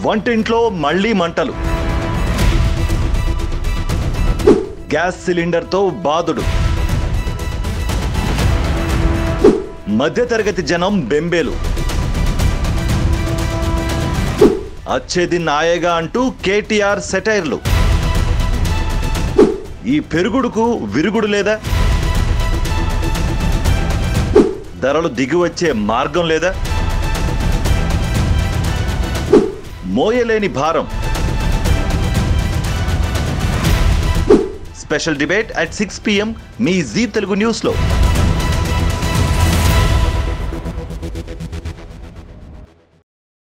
వంటింట్లో మళ్లీ మంటలు గ్యాస్ సిలిండర్తో బాదుడు మధ్యతరగతి జనం బెంబేలు అచ్చేది నాయగా అంటూ కేటీఆర్ సెటైర్లు ఈ పెరుగుడుకు విరుగుడు లేదా ధరలు దిగివచ్చే మార్గం లేదా మోయలేని భారం special debate at six PM మీ జీ తెలుగు న్యూస్లో